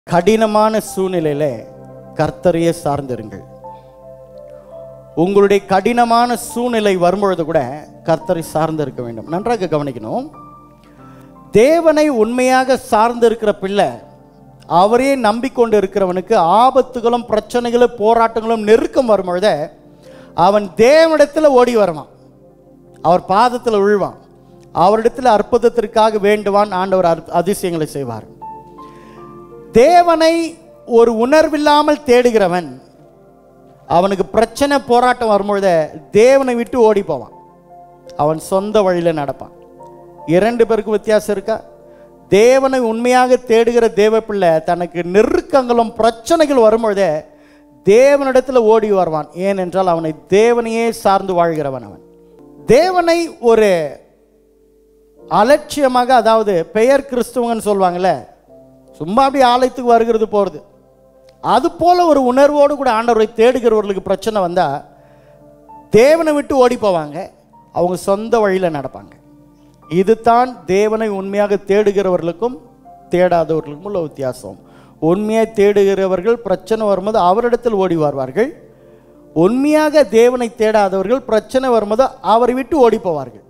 கடினமான சூழ்நிலையில கர்த்தரையே சார்ந்திருங்கள் உங்களுடைய கடினமான சூழ்நிலை வரும்பொழுது கூட கர்த்தரை சார்ந்து இருக்க வேண்டும் நன்றாக கவனிக்கணும் தேவனை உண்மையாக சார்ந்து இருக்கிற பிள்ளை அவரே நம்பிக்கொண்டு இருக்கிறவனுக்கு ஆபத்துகளும் பிரச்சனைகளும் போராட்டங்களும் நெருக்கம் வரும்பொழுது அவன் தேவனிடத்தில் ஓடி வருவான் அவர் பாதத்தில் விழுவான் அவரிடத்தில் அற்புதத்திற்காக வேண்டுவான் ஆண்டவர் அற்ப- அதிசயங்களை செய்வார் தேவனை ஒரு உணர்வில்லாமல் தேடுகிறவன் அவனுக்கு பிரச்சனை போராட்டம் வரும்பொழுது தேவனை விட்டு ஓடி போவான் அவன் சொந்த வழியில் நடப்பான் இரண்டு பேருக்கு வித்தியாசம் இருக்கா தேவனை உண்மையாக தேடுகிற தேவ பிள்ளை தனக்கு நெருக்கங்களும் பிரச்சனைகள் வரும்பொழுதே தேவனிடத்தில் ஓடி வருவான் ஏனென்றால் அவனை தேவனையே சார்ந்து வாழ்கிறவன் அவன் தேவனை ஒரு அலட்சியமாக அதாவது பெயர் கிறிஸ்துவங்கன்னு சொல்லுவாங்கல்ல சும்மா அப்படி ஆலயத்துக்கு வருகிறது போகிறது அது போல ஒரு உணர்வோடு கூட ஆண்டவரை தேடுகிறவர்களுக்கு பிரச்சனை வந்தால் தேவனை விட்டு ஓடி போவாங்க அவங்க சொந்த வழியில் நடப்பாங்க இதுதான் தேவனை உண்மையாக தேடுகிறவர்களுக்கும் தேடாதவர்களுக்கும் உள்ள வித்தியாசம் உண்மையாக தேடுகிறவர்கள் பிரச்சனை வரும்போது அவரிடத்தில் ஓடி வருவார்கள் உண்மையாக தேவனை தேடாதவர்கள் பிரச்சனை வரும்போது அவரை விட்டு ஓடி போவார்கள்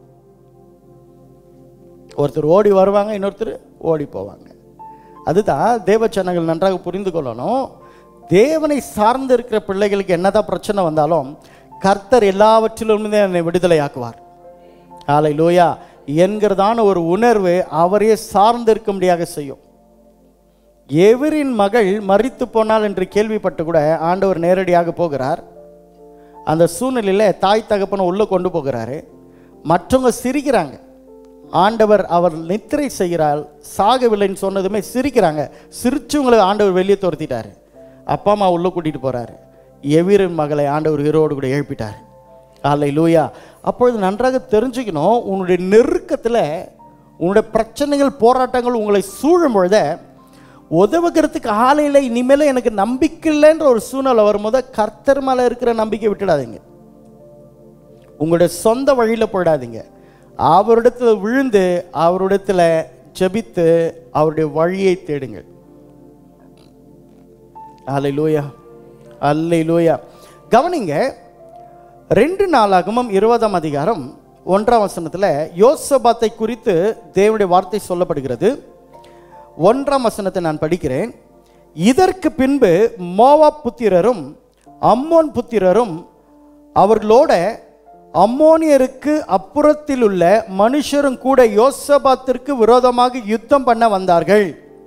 ஒருத்தர் ஓடி வருவாங்க இன்னொருத்தர் ஓடி போவாங்க அதுதான் தேவ ஜனங்கள் நன்றாக புரிந்து கொள்ளணும் தேவனை சார்ந்து இருக்கிற பிள்ளைகளுக்கு என்னதான் பிரச்சனை வந்தாலும் கர்த்தர் எல்லாவற்றிலிருந்தே என்னை விடுதலையாக்குவார் ஆலை லோயா என்கிறதான ஒரு உணர்வு அவரையே சார்ந்து இருக்கும்படியாக செய்யும் எவரின் மகள் மரித்து போனாள் என்று கேள்விப்பட்டு கூட ஆண்டவர் நேரடியாக போகிறார் அந்த சூழ்நிலையில் தாய் தகப்பனை உள்ளே கொண்டு போகிறாரு மற்றவங்க சிரிக்கிறாங்க ஆண்டவர் அவர் நித்திரை செய்கிறாள் சாகவில்லைன்னு சொன்னதுமே சிரிக்கிறாங்க சிரிச்சவங்களை ஆண்டவர் வெளியே துரத்திட்டாரு அப்பா அம்மா உள்ளே கூட்டிகிட்டு போகிறாரு எவீரன் மகளை ஆண்டவர் ஹீரோடு கூட எழுப்பிட்டார் ஆலை லூயா அப்பொழுது நன்றாக தெரிஞ்சுக்கணும் உன்னுடைய நெருக்கத்தில் உன்னுடைய பிரச்சனைகள் போராட்டங்கள் உங்களை சூழும் பொழுதே உதவுகிறதுக்கு ஆலையில் இனிமேல் எனக்கு நம்பிக்கை இல்லைன்ற ஒரு சூழ்நிலை வரும்போது கர்த்தர் மேலே இருக்கிற நம்பிக்கை விட்டுடாதீங்க உங்களுடைய சொந்த வழியில் போயிடாதீங்க அவரிடத்தில் விழுந்து அவரிடத்தில் ஜெபித்து அவருடைய வழியை தேடுங்கள் அல்லை லூயா அல்லை லூயா கவனிங்க ரெண்டு நாளாகமும் இருபதாம் அதிகாரம் ஒன்றாம் வசனத்தில் யோசபாத்தை குறித்து தேவனுடைய வார்த்தை சொல்லப்படுகிறது ஒன்றாம் வசனத்தை நான் படிக்கிறேன் இதற்கு பின்பு மோவாப் புத்திரரும் அம்மோன் புத்திரரும் அவர்களோட அம்மோனியருக்கு அப்புறத்தில் உள்ள மனுஷரும் கூட யோசபாத்திற்கு விரோதமாக யுத்தம் பண்ண வந்தார்கள்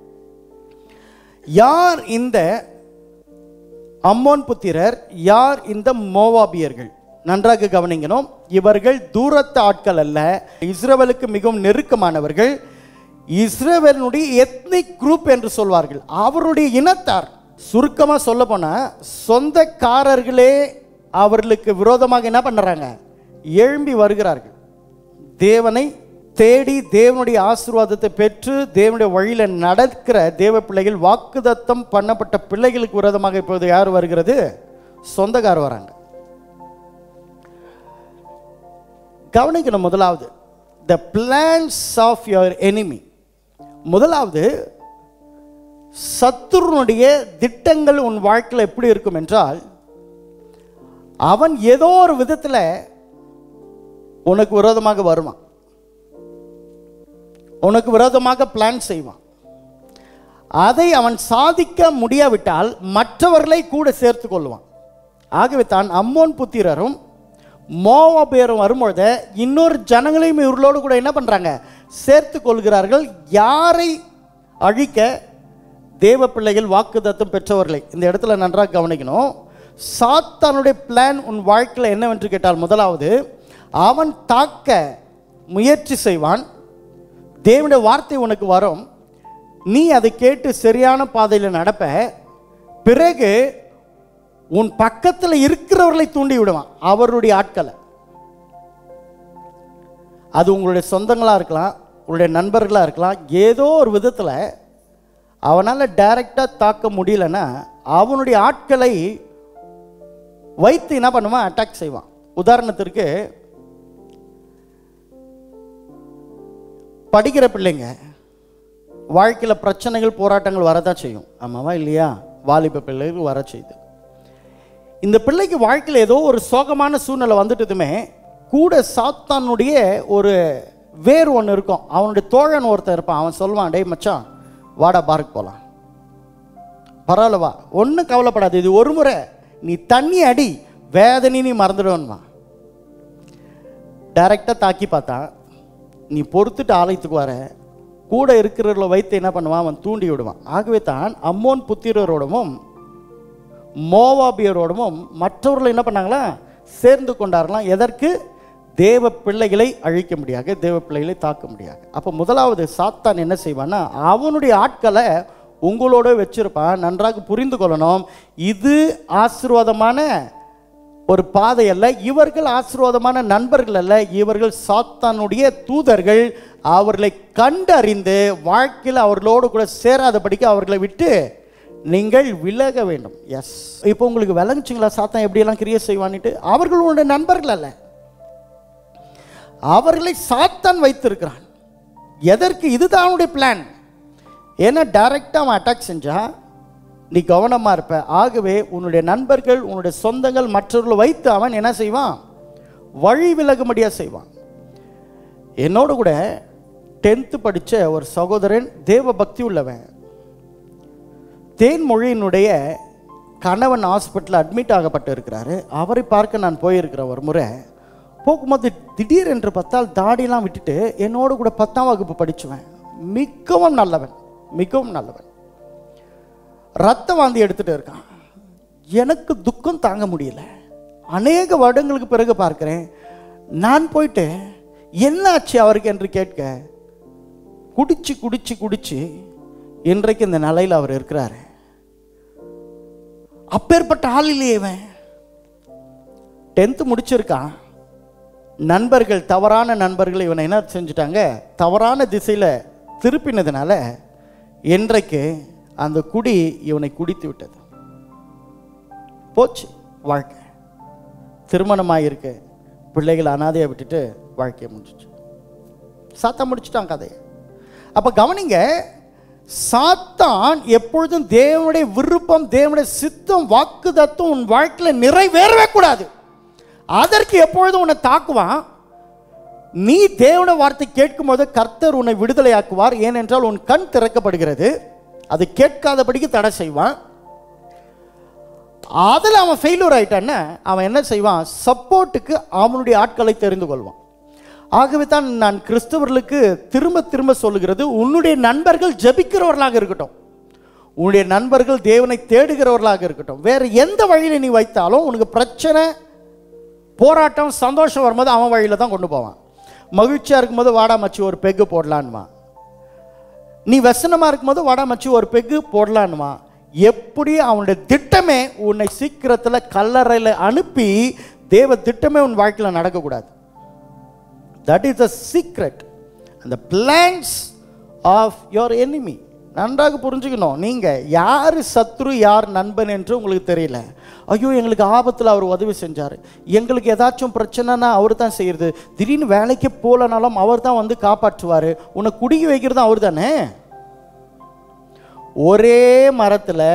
யார் இந்த அம்மோன் புத்திரர் யார் இந்த மோவாபியர்கள் நன்றாக கவனிக்கணும் இவர்கள் தூரத்து ஆட்கள் அல்ல இஸ்ரவேலுக்கு மிகவும் நெருக்கமானவர்கள் இஸ்ரவேலுடைய எத்னிக் குரூப் என்று சொல்வார்கள் அவருடைய இனத்தார் சுருக்கமாக சொல்ல போனால் சொந்தக்காரர்களே அவர்களுக்கு விரோதமாக என்ன பண்ணுறாங்க எழும்பி வருகிறார்கள் தேவனை தேடி தேவனுடைய ஆசீர்வாதத்தை பெற்று தேவனுடைய வழியில் நடக்கிற தேவ பிள்ளைகள் வாக்குதத்தம் பண்ணப்பட்ட பிள்ளைகளுக்கு விரோதமாக இப்போது யார் வருகிறது சொந்தக்கார் வராங்க கவனிக்கணும் முதலாவது the plans of your enemy முதலாவது சத்துருனுடைய திட்டங்கள் உன் வாழ்க்கையில் எப்படி இருக்கும் என்றால் அவன் ஏதோ ஒரு விதத்தில் உனக்கு விரோதமாக வருவான் உனக்கு விரோதமாக பிளான் செய்வான் அதை அவன் சாதிக்க முடியாவிட்டால் மற்றவர்களை கூட சேர்த்து கொள்வான் ஆகவே தான் அம்மோன் புத்திரரும் மோவாபேரும் வரும்பொழுது இன்னொரு ஜனங்களையும் இவர்களோடு கூட என்ன பண்ணுறாங்க சேர்த்து கொள்கிறார்கள் யாரை அழிக்க தேவ பிள்ளைகள் வாக்குதத்தம் பெற்றவர்களை இந்த இடத்துல நன்றாக கவனிக்கணும் சாத்தானுடைய பிளான் உன் வாழ்க்கையில் என்னவென்று கேட்டால் முதலாவது அவன் தாக்க முயற்சி செய்வான் தேவனுடைய வார்த்தை உனக்கு வரும் நீ அதை கேட்டு சரியான பாதையில் நடப்ப பிறகு உன் பக்கத்தில் இருக்கிறவர்களை தூண்டி விடுவான் அவருடைய ஆட்களை அது உங்களுடைய சொந்தங்களாக இருக்கலாம் உங்களுடைய நண்பர்களாக இருக்கலாம் ஏதோ ஒரு விதத்தில் அவனால் டைரெக்டாக தாக்க முடியலன்னா அவனுடைய ஆட்களை வைத்து என்ன பண்ணுவான் அட்டாக் செய்வான் உதாரணத்திற்கு படிக்கிற பிள்ளைங்க வாழ்க்கையில் பிரச்சனைகள் போராட்டங்கள் வரதான் செய்யும் ஆமாவா இல்லையா வாலிப பிள்ளைகள் வர செய்யுது இந்த பிள்ளைக்கு வாழ்க்கையில் ஏதோ ஒரு சோகமான சூழ்நிலை வந்துட்டதுமே கூட சாத்தானுடைய ஒரு வேர் ஒன்று இருக்கும் அவனுடைய தோழன் ஒருத்தன் இருப்பான் அவன் சொல்லுவான் டேய் மச்சான் வாடா பார்க் போகலாம் பரவாயில்லவா ஒன்றும் கவலைப்படாது இது ஒரு முறை நீ தண்ணி அடி வேதனை நீ மறந்துடுவன்மா டைரெக்டாக தாக்கி பார்த்தான் நீ பொறுத்துட்டு ஆலயத்துக்கு வர கூட இருக்கிறவர்களை வைத்து என்ன பண்ணுவான் அவன் தூண்டி விடுவான் ஆகவே தான் அம்மோன் புத்திரரோடவும் மோவாபியரோடவும் மற்றவர்கள் என்ன பண்ணாங்களா சேர்ந்து கொண்டார்களாம் எதற்கு தேவ பிள்ளைகளை அழிக்க முடியாது தேவ பிள்ளைகளை தாக்க முடியாது அப்போ முதலாவது சாத்தான் என்ன செய்வான்னா அவனுடைய ஆட்களை உங்களோட வச்சிருப்பான் நன்றாக புரிந்து கொள்ளணும் இது ஆசீர்வாதமான ஒரு பாதை அல்ல இவர்கள் ஆசீர்வாதமான நண்பர்கள் அல்ல இவர்கள் சாத்தானுடைய தூதர்கள் அவர்களை கண்டறிந்து வாழ்க்கையில் அவர்களோடு கூட சேராதபடிக்கு அவர்களை விட்டு நீங்கள் விலக வேண்டும் எஸ் இப்போ உங்களுக்கு விளங்குச்சிங்களா சாத்தான் எப்படியெல்லாம் கிரியை செய்வான்னுட்டு அவர்களுடைய நண்பர்கள் அல்ல அவர்களை சாத்தான் வைத்திருக்கிறான் எதற்கு இதுதான் அவனுடைய பிளான் ஏன்னா டைரெக்டாக அவன் அட்டாக் செஞ்சா நீ கவனமாக இருப்ப ஆகவே உன்னுடைய நண்பர்கள் உன்னுடைய சொந்தங்கள் மற்றவர்களை வைத்து அவன் என்ன செய்வான் வழி விலகும்படியாக செய்வான் என்னோட கூட டென்த்து படித்த ஒரு சகோதரன் தேவ பக்தி உள்ளவன் தேன்மொழியினுடைய கணவன் ஹாஸ்பிட்டலில் அட்மிட் ஆகப்பட்டு இருக்கிறாரு அவரை பார்க்க நான் போயிருக்கிறேன் ஒரு முறை போகும்போது திடீர் என்று பார்த்தால் தாடியெல்லாம் விட்டுட்டு என்னோட கூட பத்தாம் வகுப்பு படிச்சுவேன் மிகவும் நல்லவன் மிகவும் நல்லவன் ரத்த வாந்தி எடுத்துட்டு இருக்கான் எனக்கு துக்கம் தாங்க முடியல அநேக வருடங்களுக்கு பிறகு பார்க்கிறேன் நான் போயிட்டு என்ன ஆச்சு அவருக்கு என்று கேட்க குடிச்சு குடிச்சு குடிச்சு இன்றைக்கு இந்த நிலையில் அவர் இருக்கிறாரு அப்பேற்பட்ட ஆள் இல்லையே இவன் டென்த்து முடிச்சிருக்கான் நண்பர்கள் தவறான நண்பர்கள் இவனை என்ன செஞ்சுட்டாங்க தவறான திசையில் திருப்பினதுனால இன்றைக்கு அந்த குடி இவனை குடித்து விட்டது போச்சு வாழ்க்கை திருமணமாயிருக்கு பிள்ளைகள் அனாதையை விட்டுட்டு வாழ்க்கையை முடிஞ்சிச்சு சாத்தா முடிச்சிட்டான் கதையை அப்போ கவனிங்க சாத்தான் எப்பொழுதும் தேவனுடைய விருப்பம் தேவனுடைய சித்தம் வாக்கு தத்துவம் உன் வாழ்க்கையில் நிறைவேறவே கூடாது அதற்கு எப்பொழுதும் உன்னை தாக்குவான் நீ தேவனுடைய வார்த்தை கேட்கும்போது கர்த்தர் உன்னை விடுதலையாக்குவார் ஏனென்றால் உன் கண் திறக்கப்படுகிறது அது கேட்காதபடிக்கு தடை செய்வான் அதில் அவன் ஃபெயிலியர் ஆயிட்டான்னா அவன் என்ன செய்வான் சப்போர்ட்டுக்கு அவனுடைய ஆட்களை தெரிந்து கொள்வான் ஆகவே தான் நான் கிறிஸ்தவர்களுக்கு திரும்ப திரும்ப சொல்லுகிறது உன்னுடைய நண்பர்கள் ஜெபிக்கிறவர்களாக இருக்கட்டும் உன்னுடைய நண்பர்கள் தேவனை தேடுகிறவர்களாக இருக்கட்டும் வேறு எந்த வழியில் நீ வைத்தாலும் உனக்கு பிரச்சனை போராட்டம் சந்தோஷம் வரும்போது அவன் வழியில் தான் கொண்டு போவான் மகிழ்ச்சியாக இருக்கும்போது வாடா மச்சி ஒரு பெக்கு போடலான்மா நீ வசனமாக இருக்கும்போது வாடா மச்சி ஒரு பெக்கு போடலான்மா எப்படி அவனுடைய திட்டமே உன்னை சீக்கிரத்தில் கல்லறையில் அனுப்பி தேவ திட்டமே உன் வாழ்க்கையில் நடக்கக்கூடாது தட் இஸ் த சீக்ரெட் அந்த பிளான்ஸ் ஆஃப் யோர் enemy நன்றாக புரிஞ்சுக்கணும் நீங்கள் யார் சத்ரு யார் நண்பன் என்று உங்களுக்கு தெரியல ஐயோ எங்களுக்கு ஆபத்தில் அவர் உதவி செஞ்சார் எங்களுக்கு ஏதாச்சும் பிரச்சனைனா அவர் தான் செய்கிறது திடீர்னு வேலைக்கு போகலனாலும் அவர் தான் வந்து காப்பாற்றுவார் உன்னை குடிக்க வைக்கிறது அவர் தானே ஒரே மரத்தில்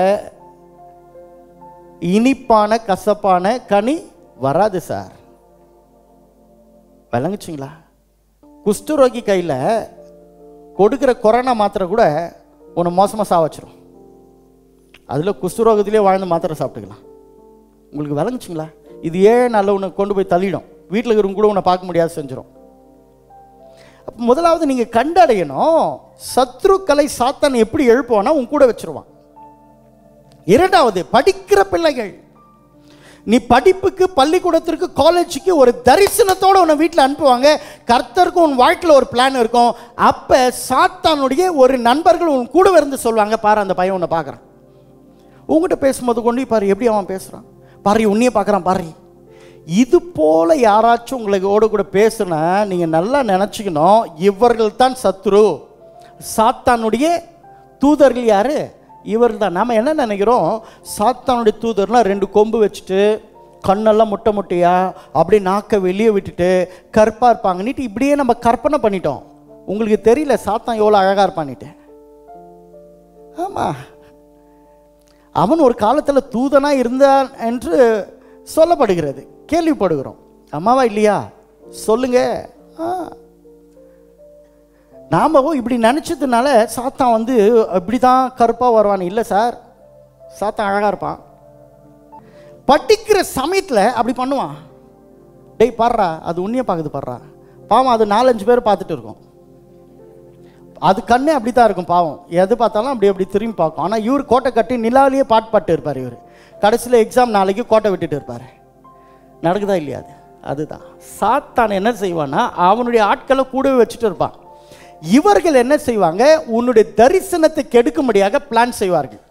இனிப்பான கசப்பான கனி வராது சார் விளங்குச்சிங்களா குஷ்டரோகி கையில் கொடுக்குற கொரோனா மாத்திரை கூட உன்னை மோசமாக சாக வச்சிரும் அதில் குஷ்டரோகத்திலே வாழ்ந்து மாத்திரை சாப்பிட்டுக்கலாம் உங்களுக்கு விளங்குச்சிங்களா இது ஏன் நல்ல உன்னை கொண்டு போய் தள்ளிடும் வீட்டில் இருக்கிறவங்க கூட உன்னை பார்க்க முடியாது செஞ்சிடும் அப்போ முதலாவது நீங்கள் கண்டடையணும் சத்ருக்களை சாத்தான் எப்படி எழுப்புவானா உன் கூட வச்சிருவான் இரண்டாவது படிக்கிற பிள்ளைகள் நீ படிப்புக்கு பள்ளிக்கூடத்திற்கு காலேஜுக்கு ஒரு தரிசனத்தோட உன்னை வீட்டில் அனுப்புவாங்க கர்த்தருக்கு உன் வாழ்க்கையில் ஒரு பிளான் இருக்கும் அப்போ சாத்தானுடைய ஒரு நண்பர்கள் உன் கூட இருந்து சொல்லுவாங்க பாரு அந்த பையன் உன்னை பார்க்குறான் உங்ககிட்ட பேசும்போது கொண்டு பாரு எப்படி அவன் பேசுகிறான் பாரு உன்னையே பார்க்குறான் பாரு இது போல யாராச்சும் உங்களோட கூட பேசுனா நீங்கள் நல்லா நினச்சிக்கணும் இவர்கள் தான் சத்ரு சாத்தானுடைய தூதர்கள் யாரு இவர் தான் நாம் என்ன நினைக்கிறோம் சாத்தானுடைய தூதர்லாம் ரெண்டு கொம்பு வச்சுட்டு கண்ணெல்லாம் முட்டை முட்டையா அப்படியே நாக்கை வெளியே விட்டுட்டு கருப்பாக இருப்பாங்கன்னுட்டு இப்படியே நம்ம கற்பனை பண்ணிட்டோம் உங்களுக்கு தெரியல சாத்தான் எவ்வளோ அழகாக இருப்பான்னுட்டு ஆமாம் அவன் ஒரு காலத்தில் தூதனா இருந்தான் என்று சொல்லப்படுகிறது கேள்விப்படுகிறோம் அம்மாவா இல்லையா சொல்லுங்க ஆ நாமவும் இப்படி நினச்சதுனால சாத்தான் வந்து இப்படி தான் கருப்பாக வருவான் இல்லை சார் சாத்தான் அழகாக இருப்பான் படிக்கிற சமயத்தில் அப்படி பண்ணுவான் டேய் பாடுறா அது உன்னையே பார்க்குது பாடுறா பாவம் அது நாலஞ்சு பேர் பார்த்துட்டு இருக்கும் அது கண்ணே அப்படி தான் இருக்கும் பாவம் எது பார்த்தாலும் அப்படி அப்படி திரும்பி பார்க்கும் ஆனால் இவர் கோட்டை கட்டி நிலாவிலேயே பாட்டு பாட்டு இருப்பார் இவர் கடைசியில் எக்ஸாம் நாளைக்கு கோட்டை விட்டுட்டு இருப்பார் நடக்குதா இல்லையா அது அதுதான் சாத்தான் என்ன செய்வான்னா அவனுடைய ஆட்களை கூடவே வச்சுட்டு இருப்பான் இவர்கள் என்ன செய்வாங்க உன்னுடைய தரிசனத்தை கெடுக்கும்படியாக பிளான் செய்வார்கள்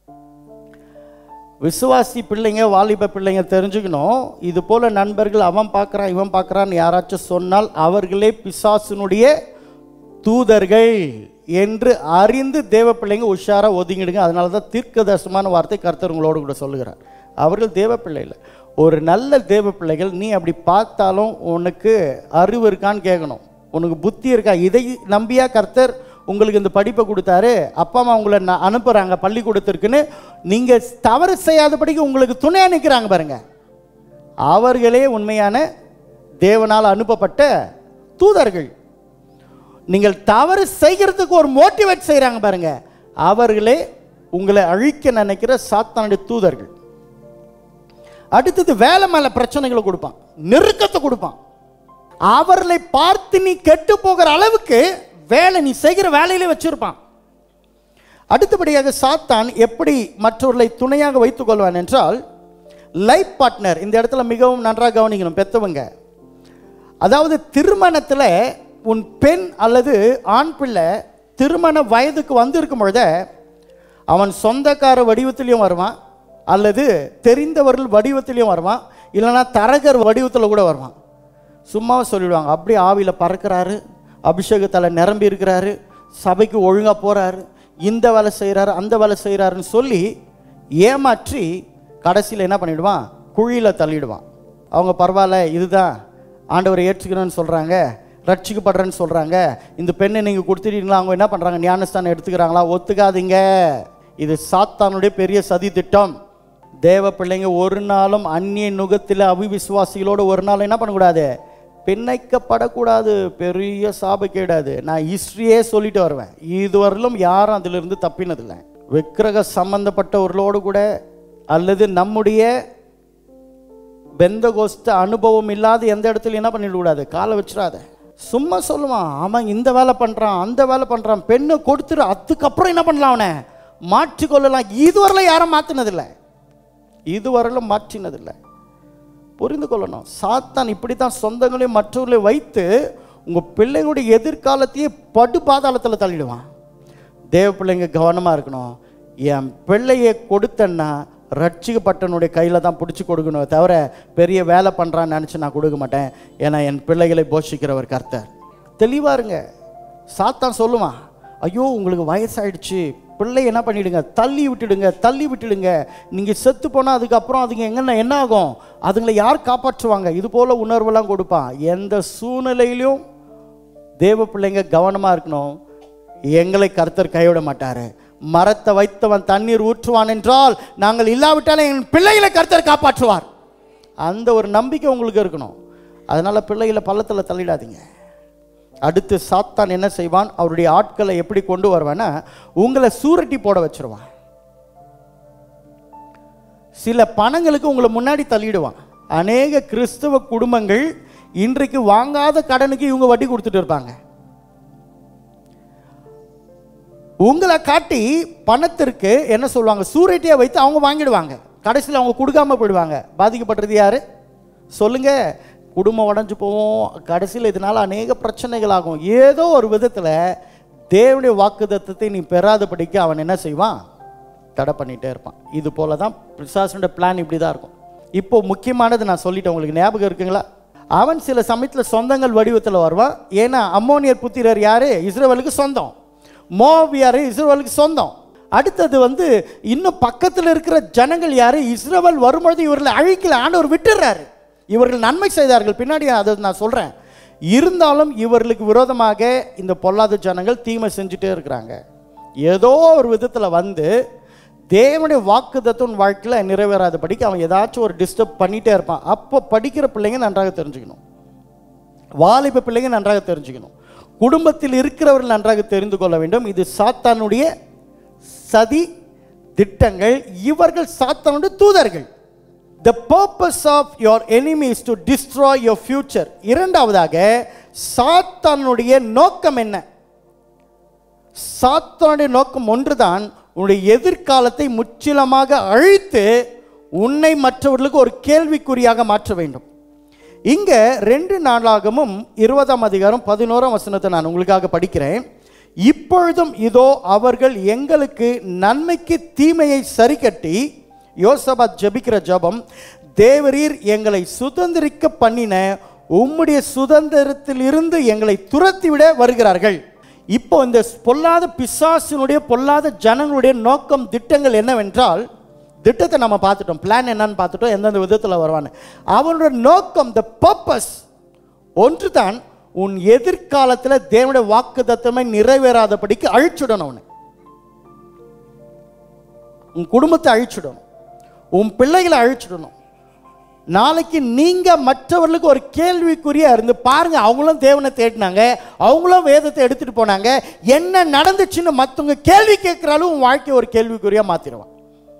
விசுவாசி பிள்ளைங்க வாலிப பிள்ளைங்க தெரிஞ்சுக்கணும் இது போல நண்பர்கள் அவன் பார்க்குறான் இவன் பார்க்குறான்னு யாராச்சும் சொன்னால் அவர்களே பிசாசினுடைய தூதர்கள் என்று அறிந்து தேவ பிள்ளைங்க உஷாரா ஒதுங்கிடுங்க அதனால தான் தீர்க்கதர்சமான வார்த்தை கர்த்தர் உங்களோடு கூட சொல்லுகிறார் அவர்கள் தேவ பிள்ளை இல்லை ஒரு நல்ல தேவ பிள்ளைகள் நீ அப்படி பார்த்தாலும் உனக்கு அறிவு இருக்கான்னு கேட்கணும் உனக்கு புத்தி இருக்கா இதை நம்பியா கர்த்தர் உங்களுக்கு இந்த படிப்பை கொடுத்தாரு அப்பா அம்மா உங்களை ந- அனுப்புறாங்க பள்ளிக்கூடத்திற்குன்னு நீங்க தவறு செய்யாதபடிக்கு உங்களுக்கு துணையா நிற்கிறாங்க பாருங்க அவர்களே உண்மையான தேவனால் அனுப்பப்பட்ட தூதர்கள் நீங்கள் தவறு செய்கிறதுக்கு ஒரு மோட்டிவேட் செய்கிறாங்க பாருங்க அவர்களே உங்களை அழிக்க நினைக்கிற சாத்தானுடைய தூதர்கள் அடுத்தது வேலை மேல பிரச்சனைகளை கொடுப்பான் நெருக்கத்தை கொடுப்பான் அவர்களை பார்த்து நீ கெட்டு போகிற அளவுக்கு வேலை நீ செய்கிற வேலையிலே வச்சிருப்பான் அடுத்தபடியாக சாத்தான் எப்படி மற்றவர்களை துணையாக வைத்துக் கொள்வான் என்றால் லைஃப் பார்ட்னர் இந்த இடத்துல மிகவும் நன்றாக கவனிக்கணும் பெத்தவங்க அதாவது திருமணத்தில் உன் பெண் அல்லது ஆண் பிள்ளை திருமண வயதுக்கு வந்திருக்கும் பொழுதே அவன் சொந்தக்கார வடிவத்திலையும் வருவான் அல்லது தெரிந்தவர்கள் வடிவத்திலையும் வருவான் இல்லைன்னா தரகர் வடிவத்தில் கூட வருவான் சும்மாவே சொல்லிடுவாங்க அப்படியே ஆவியில் பறக்கிறாரு அபிஷேகத்தில் நிரம்பி இருக்கிறாரு சபைக்கு ஒழுங்காக போகிறாரு இந்த வேலை செய்கிறாரு அந்த வேலை செய்கிறாருன்னு சொல்லி ஏமாற்றி கடைசியில் என்ன பண்ணிடுவான் குழியில் தள்ளிடுவான் அவங்க பரவாயில்ல இதுதான் ஆண்டவரை ஏற்றுக்கிறேன்னு சொல்கிறாங்க ரட்சிக்கப்படுறேன்னு சொல்கிறாங்க இந்த பெண்ணை நீங்கள் கொடுத்துட்டீங்களா அவங்க என்ன பண்ணுறாங்க ஞானஸ்தானம் எடுத்துக்கிறாங்களா ஒத்துக்காதீங்க இது சாத்தானுடைய பெரிய சதி திட்டம் தேவ பிள்ளைங்க ஒரு நாளும் அந்நிய நுகத்தில் அவிவிசுவாசிகளோட ஒரு நாள் என்ன பண்ணக்கூடாது பிணைக்கப்படக்கூடாது பெரிய சாபக்கேடாது நான் ஹிஸ்ட்ரியே சொல்லிட்டு வருவேன் இதுவரையிலும் யாரும் அதிலிருந்து தப்பினதில்லை விக்கிரக சம்பந்தப்பட்டவர்களோடு கூட அல்லது நம்முடைய பெந்தகோஸ்த அனுபவம் இல்லாத எந்த இடத்துல என்ன பண்ணிடக்கூடாது காலை வச்சிடாத சும்மா சொல்லுவான் அவன் இந்த வேலை பண்ணுறான் அந்த வேலை பண்ணுறான் பெண்ணை கொடுத்துரு அதுக்கப்புறம் என்ன பண்ணலாம் அவனை மாற்றிக்கொள்ளலாம் இதுவரையிலும் யாரும் மாற்றினதில்லை இதுவரையிலும் மாற்றினதில்லை புரிந்து கொள்ளணும் சாத்தான் இப்படி தான் சொந்தங்களையும் மற்றவர்களையும் வைத்து உங்கள் பிள்ளைங்களுடைய எதிர்காலத்தையே படு பாதாளத்தில் தள்ளிடுவான் தேவ பிள்ளைங்க கவனமாக இருக்கணும் என் பிள்ளையை கொடுத்தேன்னா ரட்சிக்கப்பட்டனுடைய கையில் தான் பிடிச்சி கொடுக்கணும் தவிர பெரிய வேலை பண்ணுறான்னு நினச்சி நான் கொடுக்க மாட்டேன் ஏன்னா என் பிள்ளைகளை போஷிக்கிறவர் கர்த்தர் தெளிவா இருங்க சாத்தான் சொல்லுவான் ஐயோ உங்களுக்கு வயசாயிடுச்சு பிள்ளை என்ன பண்ணிடுங்க தள்ளி விட்டுடுங்க தள்ளி விட்டுடுங்க நீங்கள் செத்து போனால் அதுக்கப்புறம் அதுங்க எங்கன்னா என்ன ஆகும் அதுங்களை யார் காப்பாற்றுவாங்க இது போல் உணர்வெல்லாம் கொடுப்பான் எந்த சூழ்நிலையிலும் தேவ பிள்ளைங்க கவனமாக இருக்கணும் எங்களை கர்த்தர் கைவிட மாட்டாரு மரத்தை வைத்தவன் தண்ணீர் ஊற்றுவான் என்றால் நாங்கள் இல்லாவிட்டாலும் என் பிள்ளைகளை கர்த்தர் காப்பாற்றுவார் அந்த ஒரு நம்பிக்கை உங்களுக்கு இருக்கணும் அதனால பிள்ளைகளை பள்ளத்தில் தள்ளிடாதீங்க அடுத்து சாத்தான் என்ன செய்வான் அவருடைய ஆட்களை எப்படி கொண்டு வருவான்னா உங்களை சூரட்டி போட வச்சிருவான் சில பணங்களுக்கு உங்களை முன்னாடி தள்ளிடுவான் அநேக கிறிஸ்தவ குடும்பங்கள் இன்றைக்கு வாங்காத கடனுக்கு இவங்க வட்டி கொடுத்துட்டு இருப்பாங்க உங்களை காட்டி பணத்திற்கு என்ன சொல்லுவாங்க சூரட்டியை வைத்து அவங்க வாங்கிடுவாங்க கடைசியில் அவங்க கொடுக்காம போயிடுவாங்க பாதிக்கப்பட்டது யாரு சொல்லுங்க குடும்பம் உடஞ்சு போவோம் கடைசியில் இதனால அநேக பிரச்சனைகள் ஆகும் ஏதோ ஒரு விதத்தில் தேவனுடைய வாக்குத்தத்தத்தை நீ பெறாதபடிக்கு அவன் என்ன செய்வான் தடை பண்ணிட்டே இருப்பான் இது போல தான் பிசாசனுடைய பிளான் இப்படி தான் இருக்கும் இப்போ முக்கியமானது நான் சொல்லிட்டேன் உங்களுக்கு ஞாபகம் இருக்குங்களா அவன் சில சமயத்தில் சொந்தங்கள் வடிவத்தில் வருவான் ஏன்னா அம்மோனியர் புத்திரர் யாரு இஸ்ரேலுக்கு சொந்தம் மோவியார் இஸ்ரேலுக்கு சொந்தம் அடுத்தது வந்து இன்னும் பக்கத்தில் இருக்கிற ஜனங்கள் யாரு இஸ்ரேல் வரும்பொழுது இவர்களை அழிக்கல ஆண்டவர் விட்டுறாரு இவர்கள் நன்மை செய்தார்கள் பின்னாடி அதை நான் சொல்கிறேன் இருந்தாலும் இவர்களுக்கு விரோதமாக இந்த பொல்லாத ஜனங்கள் தீமை செஞ்சுட்டே இருக்கிறாங்க ஏதோ ஒரு விதத்தில் வந்து தேவனுடைய வாக்குத்தத்தம் உன் வாழ்க்கையில் நிறைவேறாதபடிக்கு அவன் ஏதாச்சும் ஒரு டிஸ்டர்ப் பண்ணிகிட்டே இருப்பான் அப்போ படிக்கிற பிள்ளைங்க நன்றாக தெரிஞ்சுக்கணும் வாலிப பிள்ளைங்க நன்றாக தெரிஞ்சுக்கணும் குடும்பத்தில் இருக்கிறவர்கள் நன்றாக தெரிந்து கொள்ள வேண்டும் இது சாத்தானுடைய சதி திட்டங்கள் இவர்கள் சாத்தானுடைய தூதர்கள் the purpose of your enemies to destroy your future இரண்டாவதாக சாத்தானுடைய நோக்கம் என்ன சாத்தானுடைய நோக்கம் ஒன்றுதான் உன்னுடைய எதிர்காலத்தை முற்றிலுமாக அழித்து உன்னை மற்றவர்களுக்கு ஒரு கேள்விக்குறியாக மாற்ற வேண்டும் இங்க ரெண்டு நாளாகமும் இருபதாம் அதிகாரம் பதினோராம் வசனத்தை நான் உங்களுக்காக படிக்கிறேன் இப்பொழுதும் இதோ அவர்கள் எங்களுக்கு நன்மைக்கு தீமையை சரிக்கட்டி யோசபாத் ஜெபிக்கிற ஜெபம் தேவரீர் எங்களை சுதந்திரிக்க பண்ணின உம்முடைய சுதந்திரத்தில் இருந்து எங்களை துரத்திவிட வருகிறார்கள் இப்போ இந்த பொல்லாத பிசாசினுடைய பொல்லாத ஜனங்களுடைய நோக்கம் திட்டங்கள் என்னவென்றால் திட்டத்தை நம்ம பார்த்துட்டோம் பிளான் என்னன்னு பார்த்துட்டோம் எந்தெந்த விதத்தில் வருவான்னு அவனோட நோக்கம் த பர்பஸ் ஒன்று தான் உன் எதிர்காலத்தில் தேவனுடைய வாக்கு தத்துவமை நிறைவேறாதபடிக்கு அழிச்சுடணும் அவனை உன் குடும்பத்தை அழிச்சிடணும் உன் பிள்ளைகளை அழிச்சிடணும் நாளைக்கு நீங்க மற்றவர்களுக்கு ஒரு கேள்விக்குறியா இருந்து பாருங்க அவங்களும் தேவனை தேடினாங்க அவங்களும் வேதத்தை எடுத்துட்டு போனாங்க என்ன நடந்துச்சுன்னு மற்றவங்க கேள்வி கேட்கிறாலும் உன் வாழ்க்கையை ஒரு கேள்விக்குறியா மாத்திடுவான்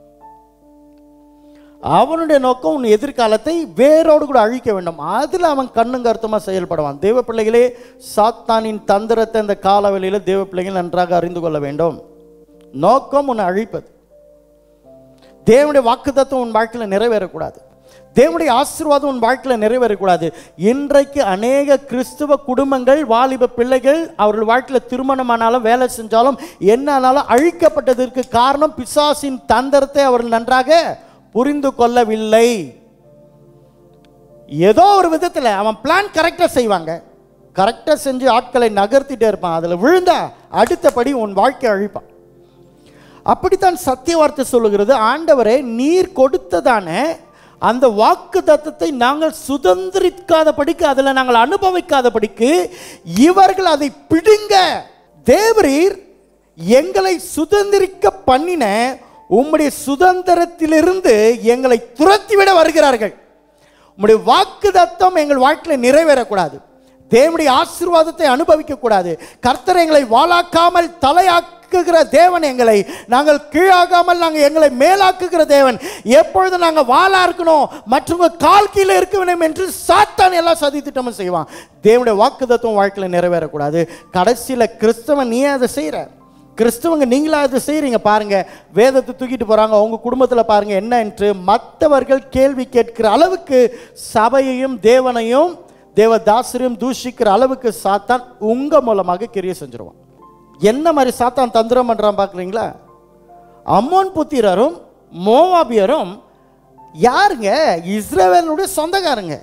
அவனுடைய நோக்கம் உன் எதிர்காலத்தை வேரோடு கூட அழிக்க வேண்டும் அதில் அவன் கண்ணும் கருத்துமா செயல்படுவான் தேவ பிள்ளைகளே சாத்தானின் தந்திரத்தை இந்த காலவெளியில் தேவ பிள்ளைகள் நன்றாக அறிந்து கொள்ள வேண்டும் நோக்கம் உன்னை அழிப்பது தேவனுடைய வாக்குத்தத்தம் உன் வாழ்க்கையில் நிறைவேறக்கூடாது தேவனுடைய ஆசீர்வாதம் உன் வாழ்க்கையில் நிறைவேறக்கூடாது இன்றைக்கு அநேக கிறிஸ்துவ குடும்பங்கள் வாலிப பிள்ளைகள் அவர்கள் வாழ்க்கையில் திருமணமானாலும் வேலை செஞ்சாலும் என்ன ஆனாலும் அழிக்கப்பட்டதற்கு காரணம் பிசாசின் தந்திரத்தை அவர்கள் நன்றாக புரிந்து கொள்ளவில்லை ஏதோ ஒரு விதத்தில் அவன் பிளான் கரெக்டாக செய்வாங்க கரெக்டாக செஞ்சு ஆட்களை நகர்த்திட்டே இருப்பான் அதில் விழுந்தா அடுத்தபடி உன் வாழ்க்கை அழிப்பான் அப்படித்தான் சத்திய வார்த்தை சொல்லுகிறது ஆண்டவரே நீர் கொடுத்ததான அந்த வாக்கு தத்தத்தை நாங்கள் சுதந்திரிக்காதபடிக்கு அதில் நாங்கள் அனுபவிக்காதபடிக்கு இவர்கள் அதை பிடுங்க தேவரீர் எங்களை சுதந்திரிக்க பண்ணின உம்முடைய சுதந்திரத்திலிருந்து எங்களை துரத்திவிட வருகிறார்கள் உம்முடைய வாக்கு தத்தம் எங்கள் வாழ்க்கையில் நிறைவேறக்கூடாது தேவனுடைய ஆசீர்வாதத்தை அனுபவிக்க கூடாது கர்த்தர் எங்களை வாழாக்காமல் தலையாக்குகிற தேவன் எங்களை நாங்கள் கீழாகாமல் நாங்கள் எங்களை மேலாக்குகிற தேவன் எப்பொழுது நாங்கள் வாழா இருக்கணும் மற்றவங்க கால் கீழே இருக்க வேண்டும் என்று சாத்தான் எல்லாம் சதி திட்டமும் செய்வான் தேவனுடைய வாக்கு தத்துவம் வாழ்க்கையில் நிறைவேறக்கூடாது கடைசியில் கிறிஸ்தவன் நீ அதை செய்கிற கிறிஸ்தவங்க நீங்களா அதை செய்கிறீங்க பாருங்க வேதத்தை தூக்கிட்டு போகிறாங்க அவங்க குடும்பத்தில் பாருங்க என்ன என்று மற்றவர்கள் கேள்வி கேட்கிற அளவுக்கு சபையையும் தேவனையும் தேவதாசரையும் தூஷிக்கிற அளவுக்கு சாத்தான் உங்க மூலமாக கிரிய செஞ்சிருவான் என்ன மாதிரி சாத்தான் தந்திரம் பண்ணுறான் பார்க்குறீங்களா அம்மோன் புத்திரரும் மோவாபியரும் யாருங்க இஸ்ரவேலுடைய சொந்தக்காரங்க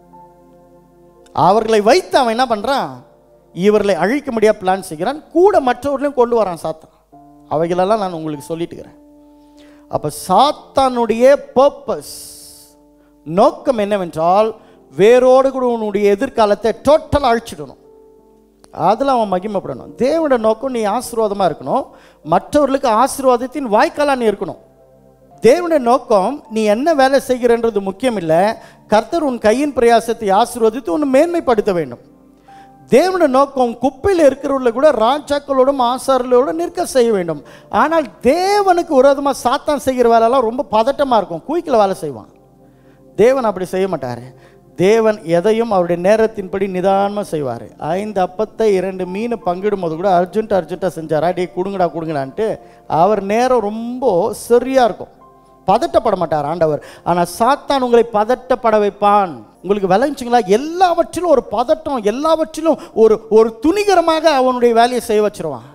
அவர்களை வைத்து அவன் என்ன பண்ணுறான் இவர்களை அழிக்க முடியாத பிளான் செய்கிறான் கூட மற்றவர்களையும் கொண்டு வரான் சாத்தான் அவைகளெல்லாம் நான் உங்களுக்கு சொல்லிட்டு இருக்கிறேன் அப்போ சாத்தானுடைய பர்பஸ் நோக்கம் என்னவென்றால் வேரோடு கூட உன்னுடைய எதிர்காலத்தை டோட்டல் அழிச்சிடணும் அதில் அவன் மகிமைப்படணும் தேவனோட நோக்கம் நீ ஆசீர்வாதமாக இருக்கணும் மற்றவர்களுக்கு ஆசீர்வாதத்தின் வாய்க்காலாக நீ இருக்கணும் தேவனுடைய நோக்கம் நீ என்ன வேலை செய்கிறன்றது முக்கியம் இல்லை கர்த்தர் உன் கையின் பிரயாசத்தை ஆசீர்வதித்து உன்னை மேன்மைப்படுத்த வேண்டும் தேவனுடைய நோக்கம் குப்பையில் இருக்கிறவர்களை கூட ராஜாக்களோடும் ஆசார்களோடும் நிற்க செய்ய வேண்டும் ஆனால் தேவனுக்கு விரோதமாக சாத்தான் செய்கிற வேலைலாம் ரொம்ப பதட்டமாக இருக்கும் குயிக்கில் வேலை செய்வான் தேவன் அப்படி செய்ய மாட்டார் தேவன் எதையும் அவருடைய நேரத்தின்படி நிதானமாக செய்வார் ஐந்து அப்பத்தை இரண்டு மீன் பங்கிடும் போது கூட அர்ஜென்ட் அர்ஜென்ட்டாக செஞ்சாரா டே கொடுங்கடா கொடுங்கடான்ட்டு அவர் நேரம் ரொம்ப சரியாக இருக்கும் பதட்டப்பட மாட்டார் ஆண்டவர் ஆனால் சாத்தான் உங்களை பதட்டப்பட வைப்பான் உங்களுக்கு விளைஞ்சிங்களா எல்லாவற்றிலும் ஒரு பதட்டம் எல்லாவற்றிலும் ஒரு ஒரு துணிகரமாக அவனுடைய வேலையை செய்ய வச்சிருவான்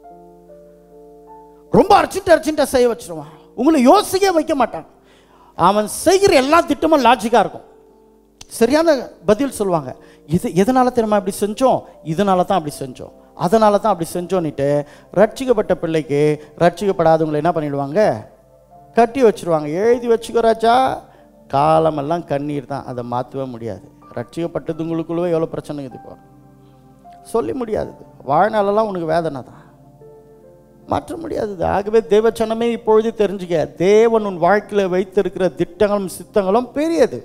ரொம்ப அர்ஜென்ட் அர்ஜென்ட்டாக செய்ய வச்சிருவான் உங்களை யோசிக்க வைக்க மாட்டான் அவன் செய்கிற எல்லா திட்டமும் லாஜிக்காக இருக்கும் சரியான பதில் சொல்லுவாங்க இது எதனால தெரியுமா இப்படி செஞ்சோம் இதனால தான் அப்படி செஞ்சோம் அதனால தான் அப்படி செஞ்சோன்னுட்டு ரட்சிக்கப்பட்ட பிள்ளைக்கு ரட்சிக்கப்படாதவங்களை என்ன பண்ணிடுவாங்க கட்டி வச்சிருவாங்க எழுதி வச்சுக்கோ ராஜா காலமெல்லாம் கண்ணீர் தான் அதை மாற்றவே முடியாது ரட்சிக்கப்பட்டதுங்களுக்குள்ளவே எவ்வளோ பிரச்சனை இது இப்போ சொல்லி முடியாது வாழ்நாளெல்லாம் உனக்கு வேதனை தான் மாற்ற முடியாதது ஆகவே தேவச்சனமே இப்பொழுது தெரிஞ்சுக்க தேவன் உன் வாழ்க்கையில் வைத்திருக்கிற திட்டங்களும் சித்தங்களும் பெரியது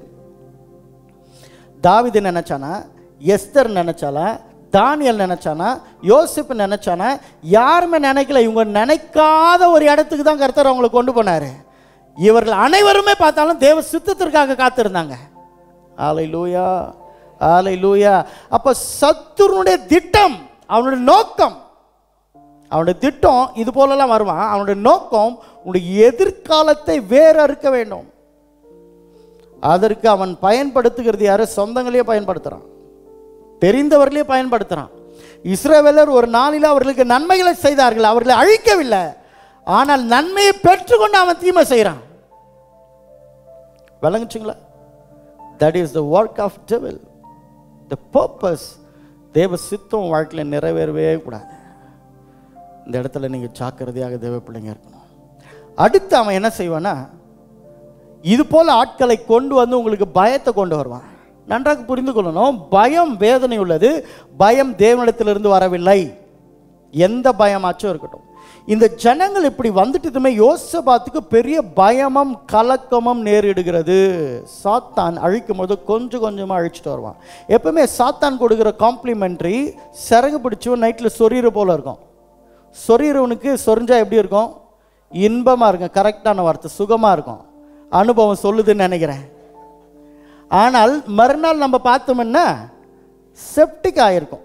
தாவிது நினைச்சானா எஸ்தர் நினைச்சாலா தானியல் நினைச்சானா யோசிப்பு நினைச்சானா யாருமே நினைக்கல இவங்க நினைக்காத ஒரு இடத்துக்கு தான் கர்த்தர் அவங்களை கொண்டு போனாரு இவர்கள் அனைவருமே பார்த்தாலும் தேவ சித்தத்திற்காக காத்திருந்தாங்க ஆலை லூயா ஆலை லூயா அப்ப சத்துருனுடைய திட்டம் அவனுடைய நோக்கம் அவனுடைய திட்டம் இது போலலாம் வருவான் அவனுடைய நோக்கம் உன்னுடைய எதிர்காலத்தை வேற அறுக்க வேண்டும் அதற்கு அவன் பயன்படுத்துகிறது யாரு சொந்தங்களையே பயன்படுத்துறான் தெரிந்தவர்களே பயன்படுத்துறான் இஸ்ரவேலர் ஒரு நாளில் அவர்களுக்கு நன்மைகளை செய்தார்கள் அவர்களை அழிக்கவில்லை ஆனால் நன்மையை பெற்றுக்கொண்டு அவன் தீமை செய்கிறான் விளங்குச்சுங்களா that is the work of devil the purpose தேவ சித்தம் வாழ்க்கையில் நிறைவேறவே கூடாது இந்த இடத்துல நீங்கள் ஜாக்கிரதையாக தேவ பிள்ளைங்க இருக்கணும் அடுத்து அவன் என்ன செய்வான்னா இது போல ஆட்களை கொண்டு வந்து உங்களுக்கு பயத்தை கொண்டு வருவான் நன்றாக புரிந்து கொள்ளணும் பயம் வேதனை உள்ளது பயம் தேவனிடத்திலிருந்து வரவில்லை எந்த பயமாச்சும் இருக்கட்டும் இந்த ஜனங்கள் இப்படி வந்துட்டதுமே யோசபாத்துக்கு பெரிய பயமும் கலக்கமும் நேரிடுகிறது சாத்தான் அழிக்கும் போது கொஞ்சம் கொஞ்சமாக அழிச்சிட்டு வருவான் எப்பவுமே சாத்தான் கொடுக்குற காம்ப்ளிமெண்ட்ரி சிறகு பிடிச்சவன் நைட்டில் சொரீர போல இருக்கும் சொரீரவனுக்கு சொரிஞ்சா எப்படி இருக்கும் இன்பமாக இருக்கும் கரெக்டான வார்த்தை சுகமாக இருக்கும் அனுபவம் சொல்லுதுன்னு நினைக்கிறேன் ஆனால் மறுநாள் நம்ம பார்த்தோம்னா செப்டிக் ஆயிருக்கும்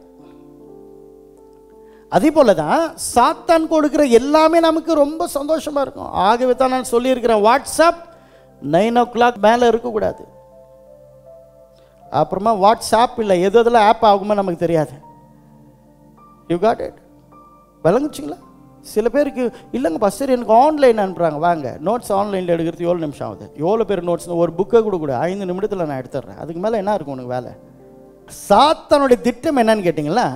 அதே போல தான் சாத்தான் கொடுக்குற எல்லாமே நமக்கு ரொம்ப சந்தோஷமா இருக்கும் ஆகவே தான் நான் சொல்லியிருக்கிறேன் வாட்ஸ்அப் நைன் ஓ கிளாக் மேலே இருக்கக்கூடாது அப்புறமா வாட்ஸ்அப் இல்லை எது எதில் ஆப் ஆகுமோ நமக்கு தெரியாது யூ காட் இட் விளங்குச்சிங்களா சில பேருக்கு இல்லைங்க பஸ்டர் எனக்கு ஆன்லைன் அனுப்புகிறாங்க வாங்க நோட்ஸ் ஆன்லைனில் எடுக்கிறது எவ்வளோ நிமிஷம் ஆகுது எவ்வளோ பேர் நோட்ஸ் ஒரு புக்கை கூட கூட ஐந்து நிமிடத்தில் நான் எடுத்துடுறேன் அதுக்கு மேலே என்ன இருக்கும் உனக்கு வேலை சாத்தானுடைய திட்டம் என்னன்னு கேட்டிங்களா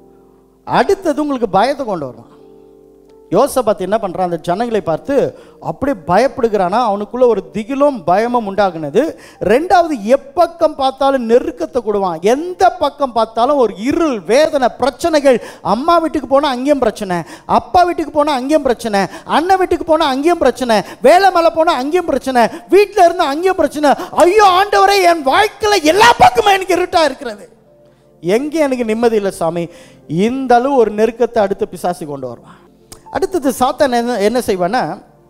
அடுத்தது உங்களுக்கு பயத்தை கொண்டு வரும் யோசபாத் என்ன பண்ணுறான் அந்த ஜனங்களை பார்த்து அப்படியே பயப்படுகிறானா அவனுக்குள்ள ஒரு திகிலும் பயமும் உண்டாகுனது ரெண்டாவது எப்பக்கம் பார்த்தாலும் நெருக்கத்தை கொடுவான் எந்த பக்கம் பார்த்தாலும் ஒரு இருள் வேதனை பிரச்சனைகள் அம்மா வீட்டுக்கு போனால் அங்கேயும் பிரச்சனை அப்பா வீட்டுக்கு போனால் அங்கேயும் பிரச்சனை அண்ணன் வீட்டுக்கு போனால் அங்கேயும் பிரச்சனை வேலை மேலே போனால் அங்கேயும் பிரச்சனை வீட்டில் இருந்து அங்கேயும் பிரச்சனை ஐயோ ஆண்டவரே என் வாழ்க்கையில் எல்லா பக்கமும் எனக்கு இருட்டாக இருக்கிறது எங்கே எனக்கு நிம்மதி இல்லை சாமி இந்த அளவு ஒரு நெருக்கத்தை அடுத்து பிசாசி கொண்டு வருவான் அடுத்தது சாத்தான் என்ன என்ன செய்வான்னா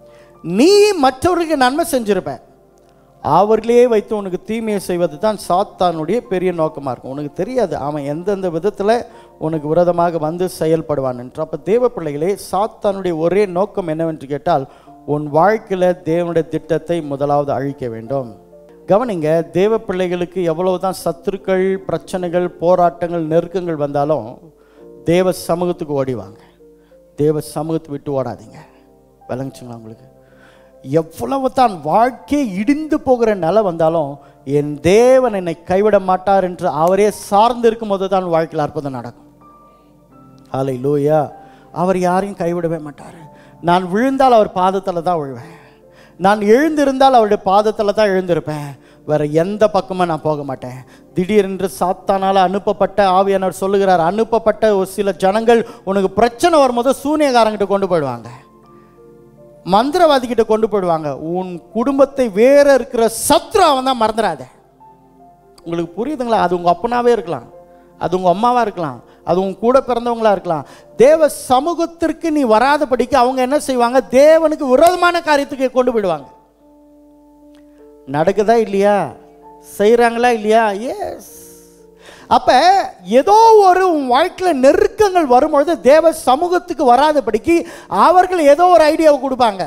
நீ மற்றவர்களுக்கு நன்மை செஞ்சிருப்ப அவர்களே வைத்து உனக்கு தீமையை செய்வது தான் சாத்தானுடைய பெரிய நோக்கமாக இருக்கும் உனக்கு தெரியாது அவன் எந்தெந்த விதத்தில் உனக்கு விரோதமாக வந்து செயல்படுவான் என்று அப்போ தேவ பிள்ளைகளே சாத்தானுடைய ஒரே நோக்கம் என்னவென்று கேட்டால் உன் வாழ்க்கையில் தேவனுடைய திட்டத்தை முதலாவது அழிக்க வேண்டும் கவனிங்க தேவ பிள்ளைகளுக்கு எவ்வளவுதான் சத்துருக்கள் பிரச்சனைகள் போராட்டங்கள் நெருக்கங்கள் வந்தாலும் தேவ சமூகத்துக்கு ஓடிவாங்க தேவ சமூகத்தை விட்டு ஓடாதீங்க விளங்குச்சுங்களா உங்களுக்கு எவ்வளவு தான் வாழ்க்கை இடிந்து போகிற நிலை வந்தாலும் என் தேவன் என்னை கைவிட மாட்டார் என்று அவரே சார்ந்து இருக்கும் போது தான் வாழ்க்கையில் அற்புதம் நடக்கும் ஆலை லூயா அவர் யாரையும் கைவிடவே மாட்டார் நான் விழுந்தால் அவர் பாதத்தில் தான் விழுவேன் நான் எழுந்திருந்தால் அவருடைய பாதத்தில் தான் எழுந்திருப்பேன் வேற எந்த பக்கமும் நான் போக மாட்டேன் திடீரென்று சாத்தானால் அனுப்பப்பட்ட ஆவியானவர் சொல்லுகிறார் அனுப்பப்பட்ட ஒரு சில ஜனங்கள் உனக்கு பிரச்சனை வரும்போது சூனியக்காரங்கிட்ட கொண்டு போயிடுவாங்க மந்திரவாதி கிட்ட கொண்டு போயிடுவாங்க உன் குடும்பத்தை வேற இருக்கிற சத்ரு அவன் தான் மறந்துடாத உங்களுக்கு புரியுதுங்களா அது உங்கள் அப்பனாவே இருக்கலாம் அது உங்கள் அம்மாவாக இருக்கலாம் அது உங்க கூட பிறந்தவங்களா இருக்கலாம் தேவ சமூகத்திற்கு நீ வராதபடிக்கு அவங்க என்ன செய்வாங்க தேவனுக்கு விரோதமான காரியத்துக்கு கொண்டு போயிடுவாங்க நடக்குதா இல்லையா செய்கிறாங்களா இல்லையா எஸ் அப்ப ஏதோ ஒரு உன் வாழ்க்கையில் நெருக்கங்கள் வரும்பொழுது தேவ சமூகத்துக்கு வராதபடிக்கு அவர்கள் ஏதோ ஒரு ஐடியாவை கொடுப்பாங்க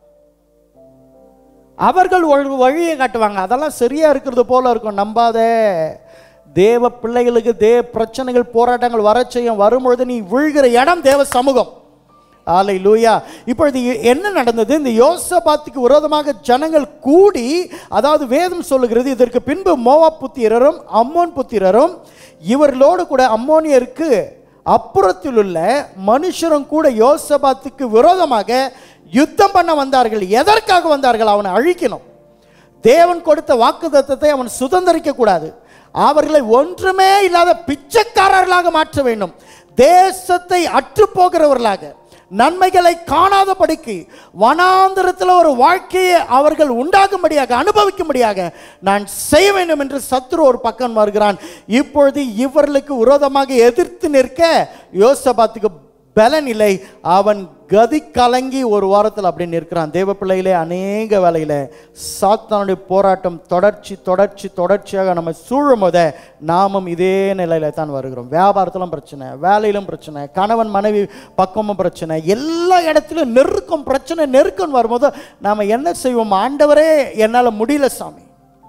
அவர்கள் ஒரு வழியை காட்டுவாங்க அதெல்லாம் சரியா இருக்கிறது போல இருக்கும் நம்பாதே தேவ பிள்ளைகளுக்கு தேவ பிரச்சனைகள் போராட்டங்கள் வர செய்யும் வரும்பொழுது நீ விழுகிற இடம் தேவ சமூகம் ஆலை லூயா இப்பொழுது என்ன நடந்தது இந்த யோசபாத்துக்கு விரோதமாக ஜனங்கள் கூடி அதாவது வேதம் சொல்லுகிறது இதற்கு பின்பு மோவா புத்திரரும் அம்மோன் புத்திரரும் இவர்களோடு கூட அம்மோனியருக்கு அப்புறத்தில் உள்ள மனுஷரும் கூட யோசபாத்துக்கு விரோதமாக யுத்தம் பண்ண வந்தார்கள் எதற்காக வந்தார்கள் அவனை அழிக்கணும் தேவன் கொடுத்த வாக்குத்தத்தத்தை அவன் சுதந்திரிக்க கூடாது அவர்களை ஒன்றுமே இல்லாத பிச்சைக்காரர்களாக மாற்ற வேண்டும் தேசத்தை அற்று போகிறவர்களாக நன்மைகளை காணாதபடிக்கு வனாந்திரத்தில் ஒரு வாழ்க்கையை அவர்கள் உண்டாக்கும்படியாக அனுபவிக்கும்படியாக நான் செய்ய வேண்டும் என்று சத்துரு ஒரு பக்கம் வருகிறான் இப்பொழுது இவர்களுக்கு விரோதமாக எதிர்த்து நிற்க யோசபாத்துக்கு பலன் இல்லை அவன் கதி கலங்கி ஒரு வாரத்தில் அப்படி நிற்கிறான் தேவ பிள்ளையிலே அநேக வேலையில சாத்தானுடைய போராட்டம் தொடர்ச்சி தொடர்ச்சி தொடர்ச்சியாக நம்ம சூழும் போதே நாமும் இதே நிலையில தான் வருகிறோம் வியாபாரத்திலும் பிரச்சனை வேலையிலும் பிரச்சனை கணவன் மனைவி பக்கமும் பிரச்சனை எல்லா இடத்திலும் நெருக்கம் பிரச்சனை நெருக்கம் வரும்போது நாம் என்ன செய்வோம் ஆண்டவரே என்னால் முடியல சாமி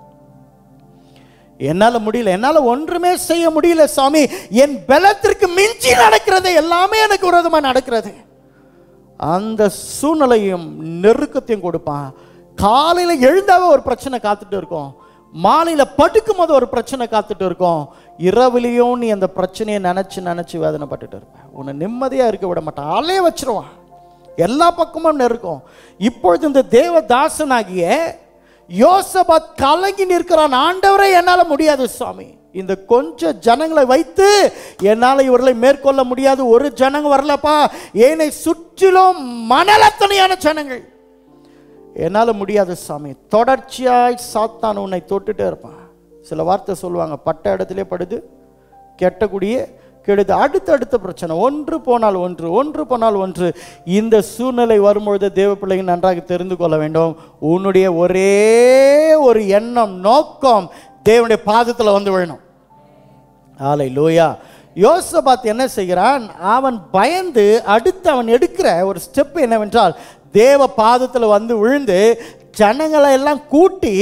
என்னால் முடியல என்னால் ஒன்றுமே செய்ய முடியல சாமி என் பலத்திற்கு மிஞ்சி நடக்கிறது எல்லாமே எனக்கு விரோதமாக நடக்கிறது அந்த சூழ்நிலையும் நெருக்கத்தையும் கொடுப்பான் காலையில் எழுந்தாவே ஒரு பிரச்சனை காத்துட்டு இருக்கோம் மாலையில் படுக்கும் போது ஒரு பிரச்சனை காத்துட்டு இருக்கோம் இரவுலையும் நீ அந்த பிரச்சனையை நினச்சி நினச்சி வேதனைப்பட்டுட்டு இருப்ப உன்னை நிம்மதியாக இருக்க விட மாட்டான் அலைய வச்சிருவான் எல்லா பக்கமும் நெருக்கம் இப்பொழுது இந்த தேவதாசனாகிய யோசபாத் கலங்கி நிற்கிறான் ஆண்டவரே என்னால் முடியாது சுவாமி இந்த கொஞ்ச ஜனங்களை வைத்து என்னால் இவர்களை மேற்கொள்ள முடியாது ஒரு ஜனங்க வரலப்பா ஏனை சுற்றிலும் மணலத்தனையான ஜனங்கள் என்னால் முடியாது சாமி தொடர்ச்சியாய் சாத்தான் உன்னை தொட்டுட்டே இருப்பான் சில வார்த்தை சொல்லுவாங்க பட்ட இடத்திலே படுது கெட்டக்கூடிய கெடுது அடுத்தடுத்த பிரச்சனை ஒன்று போனால் ஒன்று ஒன்று போனால் ஒன்று இந்த சூழ்நிலை வரும்பொழுது தேவ பிள்ளைகள் நன்றாக தெரிந்து கொள்ள வேண்டும் உன்னுடைய ஒரே ஒரு எண்ணம் நோக்கம் தேவனுடைய பாதத்தில் வந்து விழணும் ஆலை லோயா யோசபாத் என்ன செய்கிறான் அவன் பயந்து அடுத்து அவன் எடுக்கிற ஒரு ஸ்டெப் என்னவென்றால் தேவ பாதத்தில் வந்து விழுந்து ஜனங்களை எல்லாம் கூட்டி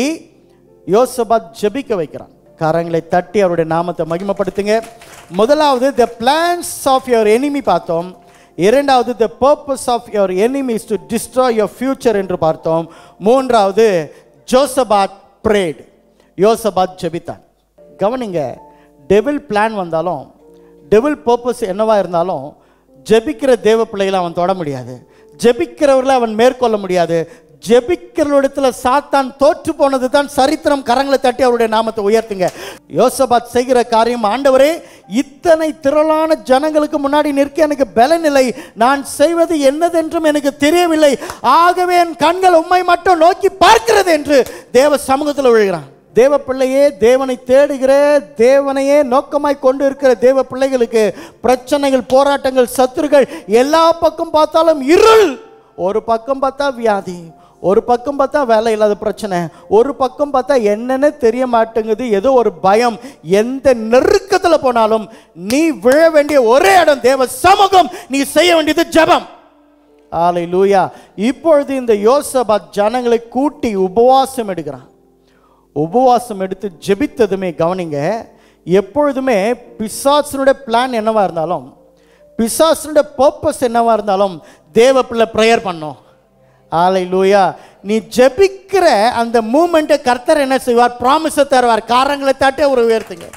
யோசபாத் ஜெபிக்க வைக்கிறான் கரங்களை தட்டி அவருடைய நாமத்தை மகிமைப்படுத்துங்க முதலாவது the plans of your enemy பார்த்தோம் இரண்டாவது the purpose of your enemies to destroy your future என்று பார்த்தோம் மூன்றாவது ஜோசபாத் பிரேட் யோசபாத் ஜெபித்தான் கவனிங்க டெவில் பிளான் வந்தாலும் டெவில் பர்பஸ் என்னவா இருந்தாலும் ஜெபிக்கிற தேவ பிள்ளைகளை அவன் தொட முடியாது ஜெபிக்கிறவர்களை அவன் மேற்கொள்ள முடியாது ஜெபிக்கிறவரிடத்துல சாத்தான் தோற்று போனது தான் சரித்திரம் கரங்களை தட்டி அவருடைய நாமத்தை உயர்த்துங்க யோசபாத் செய்கிற காரியம் ஆண்டவரே இத்தனை திரளான ஜனங்களுக்கு முன்னாடி நிற்க எனக்கு பலனில்லை நான் செய்வது என்னதென்றும் எனக்கு தெரியவில்லை ஆகவே என் கண்கள் உம்மை மட்டும் நோக்கி பார்க்கிறது என்று தேவ சமூகத்தில் விழுகிறான் தேவ பிள்ளையே தேவனை தேடுகிற தேவனையே நோக்கமாய் கொண்டு இருக்கிற தேவ பிள்ளைகளுக்கு பிரச்சனைகள் போராட்டங்கள் சத்துருகள் எல்லா பக்கம் பார்த்தாலும் இருள் ஒரு பக்கம் பார்த்தா வியாதி ஒரு பக்கம் பார்த்தா வேலை இல்லாத பிரச்சனை ஒரு பக்கம் பார்த்தா என்னன்னு தெரிய மாட்டேங்குது ஏதோ ஒரு பயம் எந்த நெருக்கத்தில் போனாலும் நீ விழ வேண்டிய ஒரே இடம் தேவ சமூகம் நீ செய்ய வேண்டியது ஜெபம் ஆலை லூயா இப்பொழுது இந்த யோசபாத் ஜனங்களை கூட்டி உபவாசம் எடுக்கிறான் உபவாசம் எடுத்து ஜெபித்ததுமே கவனிங்க எப்பொழுதுமே பிசாசனுடைய பிளான் என்னவா இருந்தாலும் பிசாசனுடைய பர்பஸ் என்னவா இருந்தாலும் தேவ பிள்ளை ப்ரேயர் பண்ணோம் ஆலை லூயா நீ ஜெபிக்கிற அந்த மூமெண்ட்டை கர்த்தர் என்ன செய்வார் ப்ராமிஸை தருவார் காரங்களை தாட்டி அவர் உயர்த்துங்க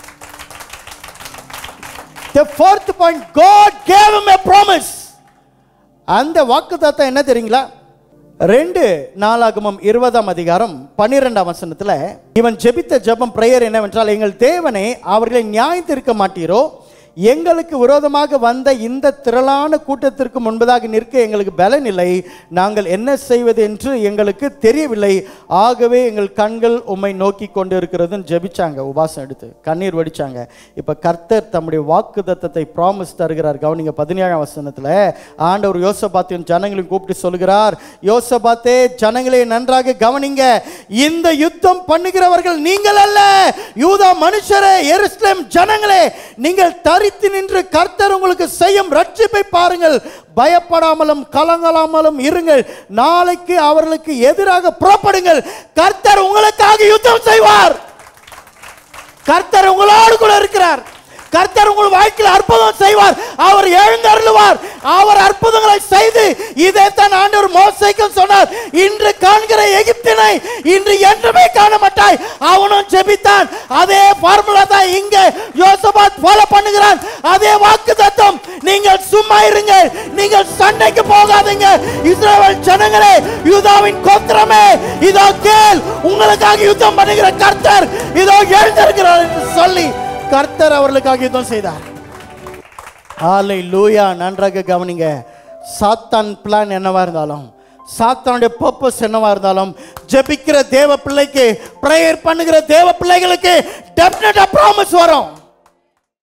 The fourth point, God gave him a promise. அந்த வாக்குத்தத்தம் என்ன தெரியுங்களா ரெண்டு நாளாகமம் இருபதாம் அதிகாரம் பன்னிரெண்டாம் வசனத்துல இவன் ஜெபித்த ஜெபம் பிரேயர் என்னவென்றால் எங்கள் தேவனை அவர்களை நியாயத்திருக்க மாட்டீரோ எங்களுக்கு விரோதமாக வந்த இந்த திரளான கூட்டத்திற்கு முன்பதாக நிற்க எங்களுக்கு பலன் இல்லை நாங்கள் என்ன செய்வது என்று எங்களுக்கு தெரியவில்லை ஆகவே எங்கள் கண்கள் உம்மை நோக்கி கொண்டு இருக்கிறதுன்னு ஜெபிச்சாங்க உபாசம் எடுத்து கண்ணீர் வடிச்சாங்க இப்போ கர்த்தர் தம்முடைய வாக்கு தத்தத்தை ப்ராமிஸ் தருகிறார் கவனிங்க பதினேழாம் வசனத்தில் ஆண்டவர் யோசபாத்தின் ஜனங்களையும் கூப்பிட்டு சொல்கிறார் யோசபாத்தே ஜனங்களை நன்றாக கவனிங்க இந்த யுத்தம் பண்ணுகிறவர்கள் நீங்கள் அல்ல யூதா மனுஷரே எருசலேம் ஜனங்களே நீங்கள் தரித்து நின்று கர்த்தர் உங்களுக்கு செய்யும் ரட்சிப்பை பாருங்கள் பயப்படாமலும் கலங்கலாமலும் இருங்கள் நாளைக்கு அவர்களுக்கு எதிராக புறப்படுங்கள் கர்த்தர் உங்களுக்காக யுத்தம் செய்வார் கர்த்தர் உங்களோடு கூட இருக்கிறார் கர்த்தர் உங்கள் வாழ்க்கையில் அற்புதம் செய்வார் அவர் எழுந்தருளுவார் அவர் அற்புதங்களை செய்து இதைத்தான் ஆண்டவர் மோசைக்கும் சொன்னார் இன்று காண்கிற எகிப்தினை இன்று என்றுமே காண மாட்டாய் அவனும் ஜெபித்தான் அதே ஃபார்முலா தான் இங்க யோசபாத் ஃபாலோ பண்ணுகிறான் அதே வாக்கு தத்துவம் நீங்கள் சும்மா இருங்கள் நீங்கள் சண்டைக்கு போகாதீங்க இஸ்ரவேல் ஜனங்களே யூதாவின் கோத்திரமே இதோ கேள் உங்களுக்காக யுத்தம் பண்ணுகிற கர்த்தர் இதோ எழுந்திருக்கிறார் என்று சொல்லி கர்த்தர் அவர்களுக்காக யுத்தம் செய்தார் ஆலை லூயா நன்றாக கவனிங்க சாத்தான் பிளான் என்னவா இருந்தாலும் சாத்தானுடைய பர்பஸ் என்னவா இருந்தாலும் ஜெபிக்கிற தேவ பிள்ளைக்கு ப்ரேயர் பண்ணுகிற தேவ பிள்ளைகளுக்கு டெஃபினட்டா ப்ராமிஸ் வரும்